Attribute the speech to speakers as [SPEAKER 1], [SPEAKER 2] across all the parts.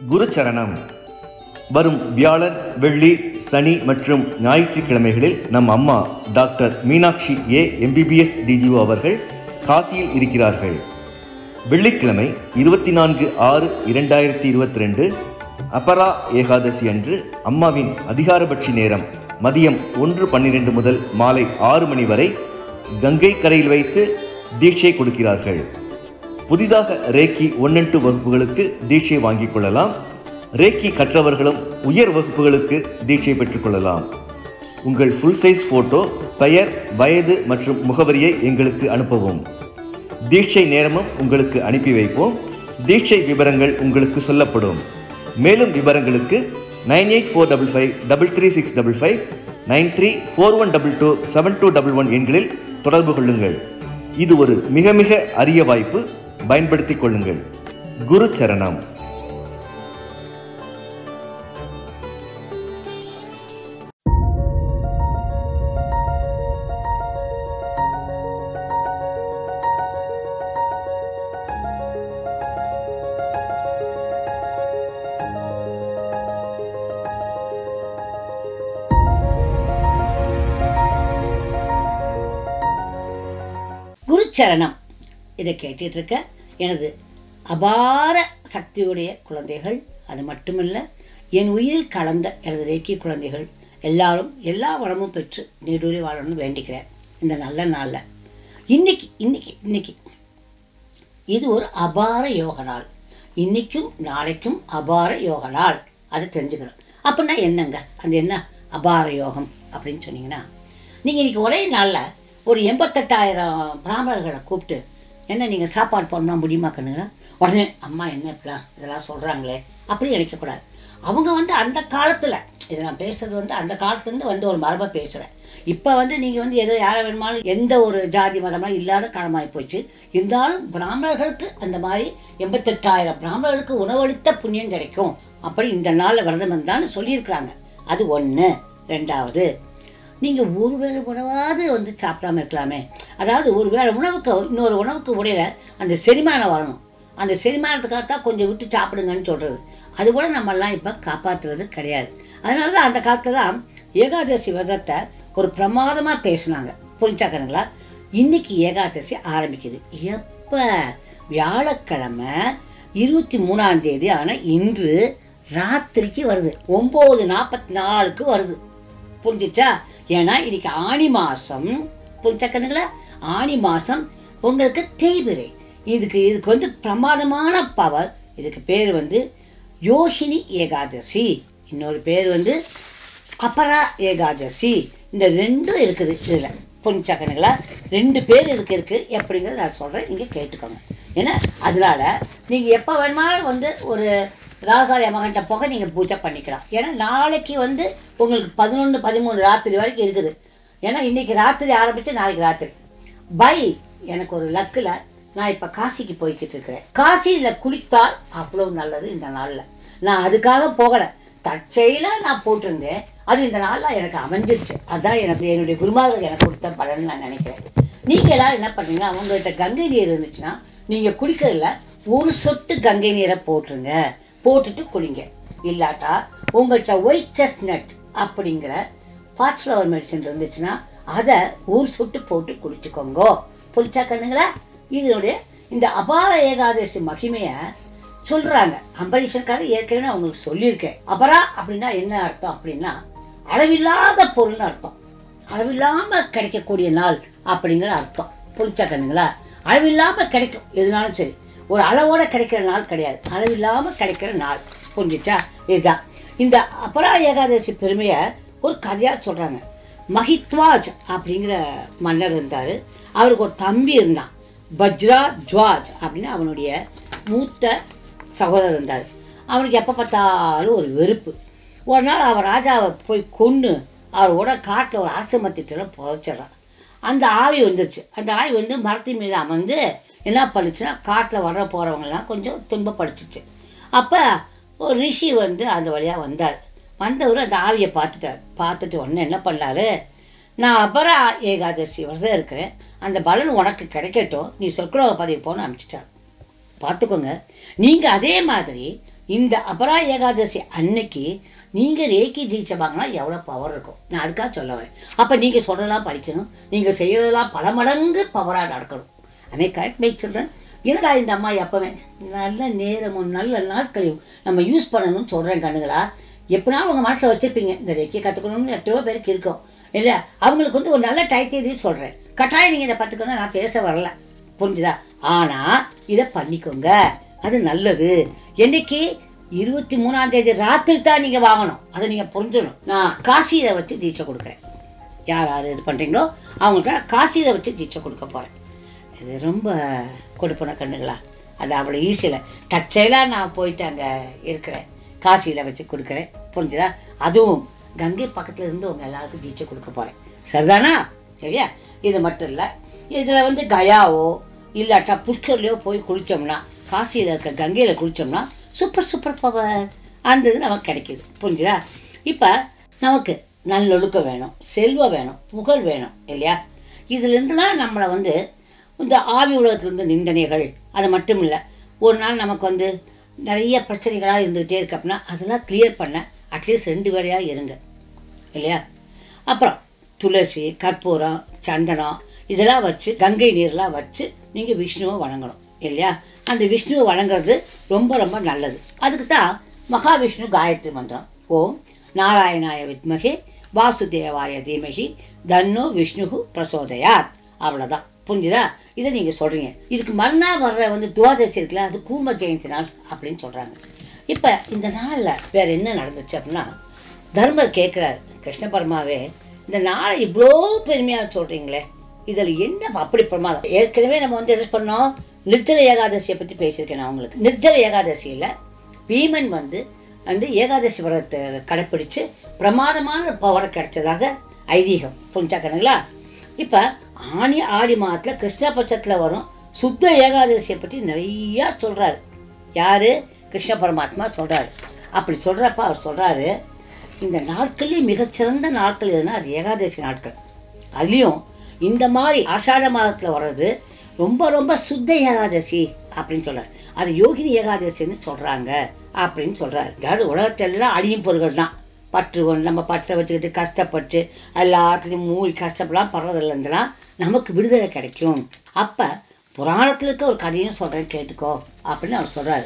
[SPEAKER 1] குருச்சரணம் வரும் வியாழன் வெள்ளி சனி மற்றும் ஞாயிற்றுக்கிழமைகளில் நம் அம்மா doctor Meenakshi A MBBS DGO அவர்கள் காசியில் இருக்கிறார்கள் வெள்ளிக்கிழமை இருபத்தி நான்கு ஆறு இரண்டாயிரத்தி இருபத்தி ரெண்டு அபரா ஏகாதசி அன்று அம்மாவின் அதிகாரபட்சி நேரம் மதியம் ஒன்று பன்னிரண்டு முதல் மாலை ஆறு மணி வரை கங்கை கரையில் வைத்து தீட்சை கொடுக்கிறார்கள் புதிதாக ரேக்கி ஒன் டூ வகுப்புகளுக்கு தீட்சை வாங்கிக் கொள்ளலாம் ரேக்கி கற்றவர்களும் உயர் வகுப்புகளுக்கு தீட்சை பெற்றுக்கொள்ளலாம் உங்கள் ஃபுல் சைஸ் போட்டோ பெயர் வயது மற்றும் முகவரியை எங்களுக்கு அனுப்பவும் தீட்சை நேரமும் உங்களுக்கு அனுப்பி வைப்போம் தீட்சை விவரங்கள் உங்களுக்கு சொல்லப்படும் மேலும் விவரங்களுக்கு nine eight four double five double three six double five nine three four one double two seven two double one எண்களில் தொடர்பு கொள்ளுங்கள் இது ஒரு மிக மிக அரிய வாய்ப்பு பயன்படுத்திக் கொள்ளுங்கள் குரு சரணம்
[SPEAKER 2] குருச்சரணம் இதை கேட்டுட்டு இருக்க எனது அபார சக்தியுடைய குழந்தைகள் அது மட்டுமல்ல என் உயிரில் கலந்த எனது ரேக்கி குழந்தைகள் எல்லாரும் எல்லா வளமும் பெற்று நீடூழி வாழணும்னு வேண்டிக்கிறேன் இந்த நல்ல நாளில் இன்னைக்கு இன்னைக்கு இன்னைக்கு இது ஒரு அபார யோக நாள் இன்னைக்கும் நாளைக்கும் அபார யோக நாள் அதை தெரிஞ்சுக்கணும் அப்படின்னா என்னங்க அந்த என்ன அபார யோகம் அப்படின்னு சொன்னீங்கன்னா நீங்கள் இன்னைக்கு ஒரே நாளில் ஒரு எண்பத்தெட்டாயிரம் பிராமணர்களை கூப்பிட்டு என்ன நீங்கள் சாப்பாடு பண்ணால் முடியுமா கண்ணுங்களா உடனே அம்மா என்ன இப்படிலாம் இதெல்லாம் சொல்கிறாங்களே அப்படி நினைக்கக்கூடாது அவங்க வந்து அந்த காலத்தில் இதை நான் பேசுறது வந்து அந்த காலத்துலேருந்து வந்து ஒரு மரபை பேசுகிறேன் இப்போ வந்து நீங்கள் வந்து எதோ யாரை வேணுமாலும் எந்த ஒரு ஜாதி மதம்லாம் இல்லாத காலமாகி போச்சு இருந்தாலும் பிராமணர்களுக்கு அந்த மாதிரி எண்பத்தெட்டாயிரம் பிராமணர்களுக்கு உணவளித்த புண்ணியம் கிடைக்கும் அப்படி இந்த நாளில் விரதம் இருந்தான்னு சொல்லியிருக்கிறாங்க அது ஒன்று ரெண்டாவது நீங்கள் ஒரு வேளை உணவாவது வந்து சாப்பிடாம இருக்கலாமே அதாவது ஒரு வேளை உணவுக்கு இன்னொரு உணவுக்கு உடையில அந்த செரிமானம் வரணும் அந்த செரிமானத்துக்காக தான் கொஞ்சம் விட்டு சாப்பிடுங்கன்னு சொல்கிறது அது கூட நம்மெல்லாம் இப்போ காப்பாற்றுறது கிடையாது அதனால தான் அந்த காலத்தில் தான் ஏகாதசி விரதத்தை ஒரு பிரமாதமாக பேசுனாங்க புரிஞ்சாக்கணுங்களா இன்னைக்கு ஏகாதசி ஆரம்பிக்குது எப்போ வியாழக்கிழமை இருபத்தி மூணாம் தேதி ஆன இன்று ராத்திரிக்கு வருது ஒம்பது நாற்பத்தி நாலுக்கு வருது புரிஞ்சிச்சா ஏன்னா இன்னைக்கு ஆணி மாதம் புரிஞ்சாக்கணுங்களா ஆணி மாதம் உங்களுக்கு தேய்பிரை இதுக்கு இதுக்கு வந்து பிரமாதமான பவர் இதுக்கு பேர் வந்து யோகினி ஏகாதசி இன்னொரு பேர் வந்து அபரா ஏகாதசி இந்த ரெண்டும் இருக்குது இதில் புரிஞ்சாக்கணுங்களா ரெண்டு பேர் இதுக்கு இருக்குது எப்படிங்கிறத நான் சொல்கிறேன் நீங்கள் கேட்டுக்கோங்க ஏன்னா அதனால நீங்கள் எப்போ வேணுமாலும் வந்து ஒரு ராகாய மகன்கிட்ட போக நீங்கள் பூஜை பண்ணிக்கலாம் ஏன்னா நாளைக்கு வந்து உங்களுக்கு பதினொன்று பதிமூணு ராத்திரி வரைக்கும் இருக்குது ஏன்னா இன்னைக்கு ராத்திரி ஆரம்பித்து நாளைக்கு ராத்திரி பை எனக்கு ஒரு லக்கில் நான் இப்போ காசிக்கு போய்கிட்டு இருக்கிறேன் காசியில் குளித்தால் அவ்வளோ நல்லது இந்த நாளில் நான் அதுக்காக போகலை தற்செயலாக நான் போட்டிருந்தேன் அது இந்த நாளில் எனக்கு அமைஞ்சிருச்சு அதான் எனக்கு என்னுடைய குருமார்கள் எனக்கு கொடுத்த பலன் நான் நினைக்கிறேன் நீங்கள் எல்லாரும் என்ன பண்ணுறீங்க அவங்ககிட்ட கங்கை நீர் இருந்துச்சுன்னா நீங்கள் குடிக்கிறதுல ஒரு சொட்டு கங்கை நீரை போட்டுருங்க போட்டுட்டு குடிங்க இல்லாட்டா உங்கள்கிட்ட ஒயிட் செஸ்னட் அப்படிங்கிற ஃபாஸ்ட் ஃப்ளவர் மெடிசன் இருந்துச்சுன்னா அதை ஒரு சொட்டு போட்டு குடிச்சுக்கோங்க புரிச்சா கண்ணுங்களா இதனுடைய இந்த அபார ஏகாதசி மகிமையை சொல்றாங்க அம்பரீஷனுக்காக ஏற்கனவே அவங்களுக்கு சொல்லியிருக்கேன் அபரா அப்படின்னா என்ன அர்த்தம் அப்படின்னா அளவில்லாத பொருள்னு அர்த்தம் அளவில்லாம கிடைக்கக்கூடிய நாள் அப்படிங்கிற அர்த்தம் புரிச்சா கண்ணுங்களா அளவில்லாம கிடைக்கும் எதுனாலும் சரி ஒரு அளவோட கிடைக்கிற நாள் கிடையாது அளவில்லாம கிடைக்கிற நாள் புரிஞ்சிச்சா இதுதான் இந்த அபரா ஏகாதசி பெருமையை ஒரு கதையா சொல்றாங்க மஹித்வாஜ் அப்படிங்கிற மன்னர் இருந்தார் அவருக்கு ஒரு தம்பி இருந்தான் வஜ்ரா ஜுவாஜ் அப்படின்னு அவனுடைய மூத்த சகோதரர் இருந்தார் அவனுக்கு எப்போ பார்த்தாலும் ஒரு வெறுப்பு ஒரு நாள் அவர் ராஜாவை போய் கொன்று அவரோட காட்டில் ஒரு அரசமத்திட்ட புதைச்சிட்றான் அந்த ஆவி வந்துருச்சு அந்த ஆவி வந்து மரத்தின் மீது அமர்ந்து என்ன பண்ணுச்சுன்னா காட்டில் வர போகிறவங்கலாம் கொஞ்சம் துன்பப்படுத்துச்சு அப்போ ஒரு ரிஷி வந்து அந்த வழியாக வந்தார் வந்தவர் அந்த ஆவியை பார்த்துட்டார் பார்த்துட்டு உடனே என்ன பண்ணாரு நான் அபரா ஏகாதசி விரதம் இருக்கிறேன் அந்த பலன் உனக்கு கிடைக்கட்டும் நீ சொர்க்கலோக பதவி போன்னு அனுப்பிச்சிட்டார் பார்த்துக்கோங்க நீங்கள் அதே மாதிரி இந்த அபரா ஏகாதசி அன்னைக்கு நீங்கள் ரேக்கி ஜெயிச்சவாங்கன்னா எவ்வளோ பவர் இருக்கும் நான் அதுக்காக சொல்ல வரேன் அப்போ நீங்கள் சொல்கிறதெல்லாம் படிக்கணும் நீங்கள் செய்கிறதெல்லாம் பல மடங்கு பவராக நடக்கணும் ஐ கரெக்ட் மேக் சொல்கிறேன் என்னடா இந்த அம்மா எப்போவே நல்ல நேரமும் நல்ல நாட்களையும் நம்ம யூஸ் பண்ணணும்னு சொல்கிறேன் கண்ணுங்களா எப்படினாலும் உங்கள் மனசில் வச்சுருப்பீங்க இந்த ரெக்கி கற்றுக்கணும்னு எத்தனையோ பேருக்கு இருக்கும் இல்லை அவங்களுக்கு வந்து ஒரு நல்ல டைத்தியதையும் சொல்கிறேன் கட்டாயம் நீங்கள் இதை கற்றுக்கணும் நான் பேச வரல புரிஞ்சுதா ஆனால் இதை பண்ணிக்கோங்க அது நல்லது என்னைக்கு இருபத்தி மூணாம் தேதி ராத்திரி தான் நீங்கள் வாங்கணும் அதை நீங்கள் புரிஞ்சிடணும் நான் காசியில் வச்சு தீட்சை கொடுக்குறேன் யார் யார் இது பண்ணுறீங்களோ அவங்களுக்கு நான் காசியில் வச்சு தீட்சை கொடுக்க போகிறேன் இது ரொம்ப கொடுப்பன கண்ணுங்களா அது அவ்வளோ ஈஸியில் தற்செயலாக நான் போயிட்டு அங்கே இருக்கிறேன் காசியில் வச்சு கொடுக்குறேன் புரிஞ்சுதா அதுவும் கங்கை பக்கத்தில் இருந்து உங்கள் எல்லாருக்கும் தீட்சை கொடுக்க போகிறேன் சரிதானா சரியா இது மட்டும் இல்லை இதில் வந்து கயாவோ இல்லாட்டா புஷ்கர்லையோ போய் குளித்தோம்னா காசியில் இருக்க கங்கையில் குளித்தோம்னா சூப்பர் சூப்பர் பவர் அந்த இது நமக்கு கிடைக்கிது புரிஞ்சுதா இப்போ நமக்கு நல்லொழுக்கம் வேணும் செல்வம் வேணும் புகழ் வேணும் இல்லையா இதுலேருந்துலாம் நம்மளை வந்து இந்த ஆவி உலகத்துலேருந்து நிந்தனைகள் அது மட்டும் இல்லை ஒரு நாள் நமக்கு வந்து நிறைய பிரச்சனைகளாக இருந்துகிட்டே இருக்கு அப்படின்னா அதெல்லாம் கிளியர் பண்ண அட்லீஸ்ட் ரெண்டு வேலையாக இருங்க இல்லையா அப்புறம் துளசி கற்பூரம் சந்தனம் இதெல்லாம் வச்சு கங்கை நீர்லாம் வச்சு நீங்கள் விஷ்ணுவை வணங்கணும் இல்லையா அந்த விஷ்ணுவை வணங்குறது ரொம்ப ரொம்ப நல்லது அதுக்கு தான் மகாவிஷ்ணு காயத்ரி மந்திரம் ஓம் நாராயணாய வித்மகே வாசுதேவாய தீமகி தன்னோ விஷ்ணு பிரசோதயாத் அவ்வளோதான் புரிஞ்சுதா இதை நீங்கள் சொல்கிறீங்க இதுக்கு மறுநாள் வர்ற வந்து துவாதசி இருக்குல்ல அது கூர்ம ஜெயந்தி நாள் அப்படின்னு சொல்கிறாங்க இப்போ இந்த நாளில் வேறு என்ன நடந்துச்சு அப்படின்னா தர்மர் கேட்குறாரு கிருஷ்ண பரமாவே இந்த நாளை இவ்வளோ பெருமையாக சொல்கிறீங்களே இதில் என்ன அப்படி பிரமாதம் ஏற்கனவே நம்ம வந்து என்ன பண்ணோம் நிர்ஜல ஏகாதசியை பற்றி பேசியிருக்கேன் நான் உங்களுக்கு நிர்ஜல ஏகாதசியில் பீமன் வந்து வந்து ஏகாதசி விரதத்தை கடைப்பிடிச்சு பிரமாதமான பவரை கிடைச்சதாக ஐதீகம் புரிஞ்சா கணங்களா இப்போ ஆனி ஆடி மாதத்தில் கிருஷ்ணபட்சத்தில் வரும் சுத்த ஏகாதசியை பற்றி நிறையா சொல்கிறாரு யார் கிருஷ்ண பரமாத்மா சொல்கிறாரு அப்படி சொல்கிறப்ப அவர் சொல்கிறாரு இந்த நாட்கள்லேயே மிகச்சிறந்த நாட்கள் எதுனா அது ஏகாதசி நாட்கள் அதுலேயும் இந்த மாதிரி ஆஷாட மாதத்தில் வர்றது ரொம்ப ரொம்ப சுத்த ஏகாதசி அப்படின்னு சொல்கிறார் அது யோகினி ஏகாதசின்னு சொல்கிறாங்க அப்படின்னு சொல்கிறாரு அதாவது உலகத்தெல்லாம் அழியும் பொருள்கள் தான் பற்று ஒன்று நம்ம பற்றை வச்சுக்கிட்டு கஷ்டப்பட்டு எல்லாத்துலேயும் மூழ்கி கஷ்டப்படலாம் படுறதுலேருந்துலாம் நமக்கு விடுதலை கிடைக்கும் அப்போ புராணத்தில் இருக்க ஒரு கதையும் சொல்கிறேன் கேட்டுக்கோ அப்படின்னு அவர் சொல்கிறாரு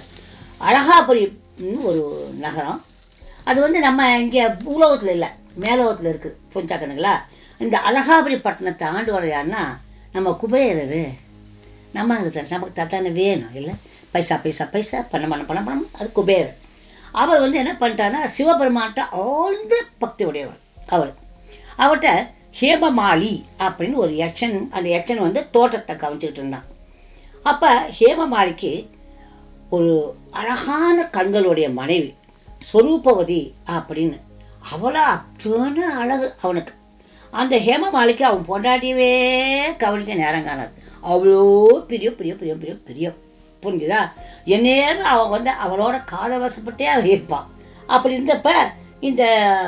[SPEAKER 2] அழகாபுரின்னு ஒரு நகரம் அது வந்து நம்ம இங்கே பூலோகத்தில் இல்லை மேலோகத்தில் இருக்குது புரிஞ்சாக்கணுங்களா இந்த அழகாபுரி பட்டணத்தை ஆண்டு வர யாருன்னா நம்ம குபேரர் நம்ம அங்கே நமக்கு தத்தானே வேணும் இல்லை பைசா பைசா பைசா பணம் பணம் பணம் பணம் அது குபேரர் அவர் வந்து என்ன பண்ணிட்டாருன்னா சிவபெருமான்ட்ட ஆழ்ந்த பக்தி உடையவர் அவர் அவர்கிட்ட ஹேமமாலி அப்படின்னு ஒரு யட்சன் அந்த யட்சன் வந்து தோட்டத்தை கவனிச்சுக்கிட்டு இருந்தான் அப்போ ஹேமமாலிக்கு ஒரு அழகான கண்களுடைய மனைவி ஸ்வரூபவதி அப்படின்னு அவ்வளோ அத்தனை அழகு அவனுக்கு அந்த ஹேமமாலிக்கு அவன் பொண்டாட்டியவே கவனிக்க நேரம் காணாது அவ்வளோ பெரிய பெரிய பெரிய பெரிய பெரிய புரிஞ்சுதா எந்நேரம் அவன் வந்து அவளோட காதல் வசப்பட்டே அவன் இருப்பான் அப்படி இருந்தப்ப இந்த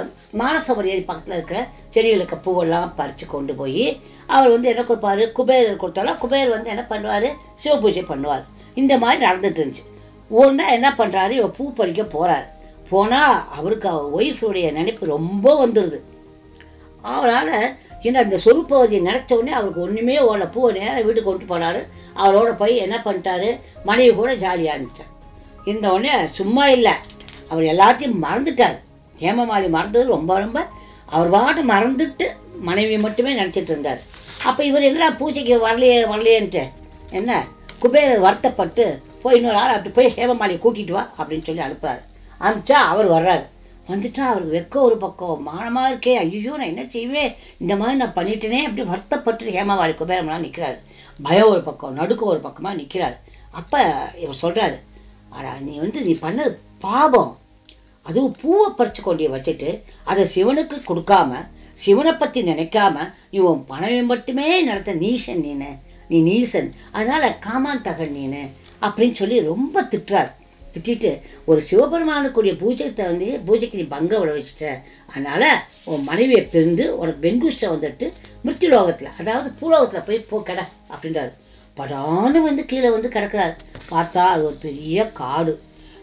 [SPEAKER 2] மானசவர் ஏரி பக்கத்தில் இருக்கிற செடிகளுக்கு பூவெல்லாம் பறித்து கொண்டு போய் அவர் வந்து என்ன கொடுப்பாரு குபேரர் கொடுத்தாலும் குபேர் வந்து என்ன பண்ணுவார் சிவபூஜை பண்ணுவார் இந்த மாதிரி நடந்துட்டு இருந்துச்சு ஒன்றா என்ன பண்ணுறாரு இவ பூ பறிக்க போகிறார் போனால் அவருக்கு அவர் ஒய்ஃபுடைய நினைப்பு ரொம்ப வந்துடுது அவரால் இந்த அந்த சொருப்பவதியை நினச்ச உடனே அவருக்கு ஒன்றுமே ஓடல பூவை நேரம் வீட்டுக்கு கொண்டு போனார் அவரோட போய் என்ன பண்ணிட்டாரு மனைவி கூட ஜாலியாக இருந்துட்டார் இந்த உடனே சும்மா இல்லை அவர் எல்லாத்தையும் மறந்துட்டார் ஹேமமாலி மறந்தது ரொம்ப ரொம்ப அவர் பாட்டு மறந்துட்டு மனைவியை மட்டுமே நினச்சிட்டு இருந்தார் அப்போ இவர் என்னடா பூஜைக்கு வரலையே வரலையேன்ட்டு என்ன குபேரர் வருத்தப்பட்டு போய் இன்னொரு ஆள் அப்படி போய் ஹேமமாலியை கூட்டிகிட்டு வா அப்படின்னு சொல்லி அனுப்புறாரு அனுப்பிச்சா அவர் வர்றாரு வந்துட்டா அவருக்கு வெக்க ஒரு பக்கம் மானமாக இருக்கே ஐயோ நான் என்ன செய்வேன் இந்த மாதிரி நான் பண்ணிட்டேனே அப்படி வருத்தப்பட்டு ஹேமாவாளி குபேரமெல்லாம் நிற்கிறாரு பயம் ஒரு பக்கம் நடுக்க ஒரு பக்கமாக நிற்கிறாரு அப்போ இவர் சொல்கிறாரு அடா நீ வந்து நீ பண்ணது பாபம் அதுவும் பூவை பறித்து கொண்டு வச்சுட்டு அதை சிவனுக்கு கொடுக்காம சிவனை பற்றி நினைக்காம நீ உன் பணவை மட்டுமே நடத்த நீசன் நீனு நீ நீசன் அதனால் காமாந்தகன் நீனு அப்படின்னு சொல்லி ரொம்ப திட்டுறார் திட்டிட்டு ஒரு சிவபெருமானுக்குரிய பூஜைத்தை வந்து பூஜைக்கு நீ பங்க விட வச்சுட்ட அதனால் உன் மனைவியை பிரிந்து உனக்கு வெண்குஷ்டம் வந்துட்டு மிருத்யு லோகத்தில் அதாவது பூலோகத்தில் போய் போ கடை அப்படின்றாரு படான்னு வந்து கீழே வந்து கிடக்குறாரு பார்த்தா அது ஒரு பெரிய காடு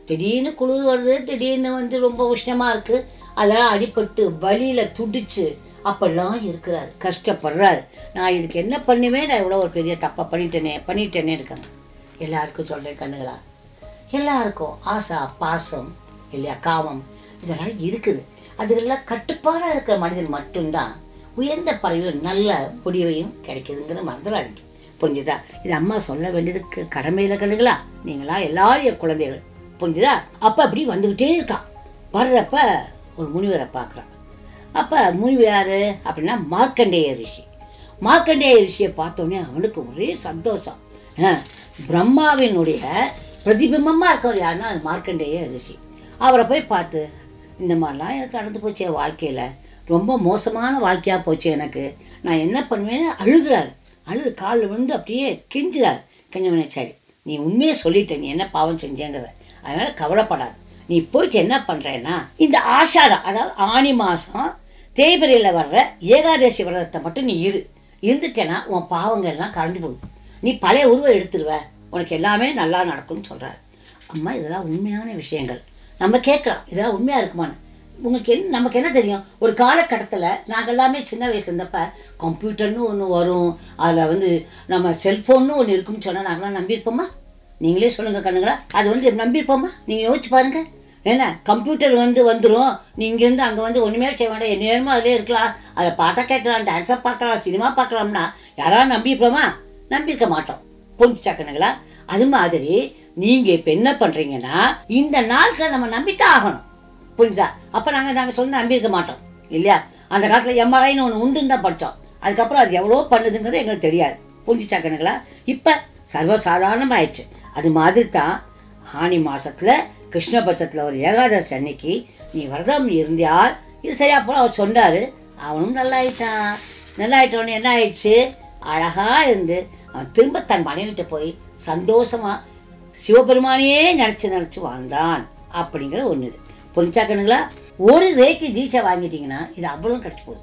[SPEAKER 2] திடீர்னு குளிர் வருது திடீர்னு வந்து ரொம்ப உஷ்ணமாக இருக்குது அதெல்லாம் அடிபட்டு வலியில் துடிச்சு அப்பெல்லாம் இருக்கிறார் கஷ்டப்படுறாரு நான் இதுக்கு என்ன பண்ணுவேன் நான் இவ்வளோ ஒரு பெரிய தப்பை பண்ணிட்டேனே பண்ணிட்டேனே இருக்காங்க எல்லாருக்கும் சொல்கிறேன் கண்ணுங்களா எல்லாருக்கும் ஆசை பாசம் இல்லையா காமம் இதெல்லாம் இருக்குது அதுக்கெல்லாம் கட்டுப்பாடாக இருக்கிற மனிதன் மட்டும்தான் உயர்ந்த பறவையும் நல்ல முடிவையும் கிடைக்குதுங்கிற மறந்துடாதீங்க புரிஞ்சுதா இது அம்மா சொல்ல வேண்டியதுக்கு கடமையில் கண்ணுங்களா நீங்களா எல்லாரும் என் குழந்தைகள் புரிஞ்சுதா அப்போ அப்படி வந்துக்கிட்டே இருக்கான் வர்றப்ப ஒரு முனிவரை பார்க்குறான் அப்போ முனிவர் யார் அப்படின்னா மார்க்கண்டேய ரிஷி மார்க்கண்டேய ரிஷியை பார்த்தோன்னே அவனுக்கு ஒரே சந்தோஷம் ஆ, பிரம்மாவினுடைய பிரதிபிம்பமாக இருக்கவர் யாருன்னா அது மார்க்கண்டேய ரிஷி அவரை போய் பார்த்து இந்த மாதிரிலாம் எனக்கு நடந்து போச்சு என் வாழ்க்கையில் ரொம்ப மோசமான வாழ்க்கையாக போச்சு எனக்கு நான் என்ன பண்ணுவேன்னு அழுகிறார் அழுது காலில் விழுந்து அப்படியே கெஞ்சுறார் கெஞ்சவனே சரி நீ உண்மையை சொல்லிட்ட நீ என்ன பாவம் செஞ்சேங்கிறத அதனால் கவலைப்படாது நீ போயிட்டு என்ன பண்ணுறேன்னா இந்த ஆஷாடம் அதாவது ஆனி மாதம் தேய்பிரையில் வர்ற ஏகாதசி விரதத்தை மட்டும் நீ இரு இருந்துட்டேன்னா உன் பாவங்கள் எல்லாம் கரைஞ்சு போகுது நீ பழைய உருவம் எடுத்துருவ உனக்கு எல்லாமே நல்லா நடக்கும்னு சொல்கிறார் அம்மா இதெல்லாம் உண்மையான விஷயங்கள் நம்ம கேட்கலாம் இதெல்லாம் உண்மையாக இருக்குமான்னு உங்களுக்கு என்ன நமக்கு என்ன தெரியும் ஒரு காலகட்டத்தில் நாங்கள் எல்லாமே சின்ன வயசுல இருந்தப்ப கம்ப்யூட்டர்னு ஒன்று வரும் அதில் வந்து நம்ம செல்ஃபோன்னு ஒன்று இருக்குன்னு சொன்னால் நாங்களாம் நம்பியிருப்போமா நீங்களே சொல்லுங்கள் கண்ணுங்களா அது வந்து நம்பியிருப்போமா நீங்கள் யோசிச்சு பாருங்கள் என்ன கம்ப்யூட்டர் வந்து வந்துடும் நீ இங்கேருந்து அங்கே வந்து ஒன்றுமே செய்ய வேண்டாம் என் நேரமும் அதிலே இருக்கலாம் அதை பாட்டை கேட்கலாம் டான்ஸை பார்க்கலாம் சினிமா பார்க்கலாம்னா யாராவது நம்பியிருப்போமா நம்பியிருக்க மாட்டோம் புரிஞ்சுச்சா கண்ணுங்களா அது மாதிரி நீங்கள் இப்போ என்ன பண்ணுறீங்கன்னா இந்த நாட்களை நம்ம நம்பித்தான் ஆகணும் புரியுதா அப்போ நாங்கள் நாங்கள் சொன்ன நம்பியிருக்க மாட்டோம் இல்லையா அந்த காலத்தில் எம்ஆர்ஐன்னு ஒன்று உண்டுன்னு தான் படித்தோம் அதுக்கப்புறம் அது எவ்வளோ பண்ணுதுங்கிறது எங்களுக்கு தெரியாது புரிஞ்சுச்சா கண்ணுங்களா இப்போ சர்வசாதாரணமாயிடுச்சு அது மாதிரி தான் ஆனி மாதத்தில் கிருஷ்ணபட்சத்தில் ஒரு ஏகாதசி அன்னைக்கு நீ விரதம் இருந்தால் இது சரியா போல அவர் சொன்னார் அவனும் நல்லா ஆயிட்டான் நல்லா ஆயிட்டவனே என்ன ஆயிடுச்சு அழகாக இருந்து அவன் திரும்ப தன் மனைவிட்ட போய் சந்தோஷமாக சிவபெருமானையே நினச்சி நினச்சி வாழ்ந்தான் அப்படிங்கிற ஒன்று இது புரிஞ்சாக்கணுங்களா ஒரு ரேக்கு தீட்சை வாங்கிட்டீங்கன்னா இது அவ்வளோ கிடச்சி போகுது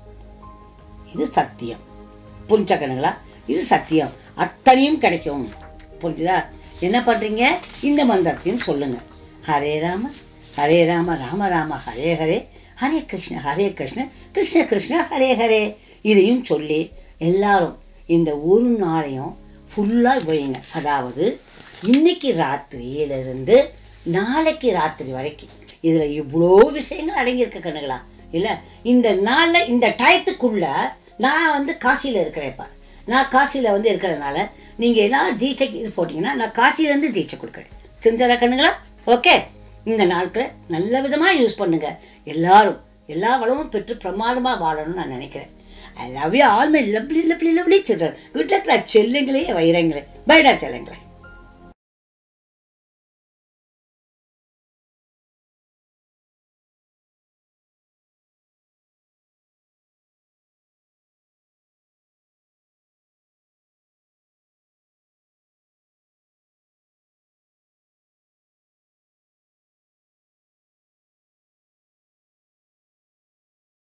[SPEAKER 2] இது சத்தியம் புரிஞ்சாக்கணுங்களா இது சத்தியம் அத்தனையும் கிடைக்கும் புரிஞ்சுதா என்ன பண்ணுறீங்க இந்த மந்திரத்தையும் சொல்லுங்க ஹரே ராம ஹரே ராம ராம ராம ஹரே ஹரே ஹரே கிருஷ்ண ஹரே கிருஷ்ண கிருஷ்ண கிருஷ்ண ஹரே ஹரே இதையும் சொல்லி எல்லாரும் இந்த ஒரு நாளையும் ஃபுல்லாக வைங்க அதாவது இன்னைக்கு ராத்திரியிலிருந்து நாளைக்கு ராத்திரி வரைக்கும் இதில் இவ்வளோ விஷயங்கள் அடங்கியிருக்க கண்ணுங்களா இல்லை இந்த நாளில் இந்த டயத்துக்குள்ள நான் வந்து காசியில் இருக்கிறேன்ப்பா நான் காசியில் வந்து இருக்கிறதுனால நீங்கள் எல்லாம் தீட்சைக்கு இது போட்டிங்கன்னா நான் காசியிலேருந்து தீட்சை கொடுக்குறேன் தெரிஞ்சதா கண்ணுங்களா ஓகே இந்த நாட்களை நல்ல விதமாக யூஸ் பண்ணுங்க எல்லாரும் எல்லா வளமும் பெற்று பிரமாதமாக வாழணும்னு நான் நினைக்கிறேன் I love you all my lovely lovely lovely children good luck செல்லுங்களே வைரங்களே பைடா செல்லுங்களே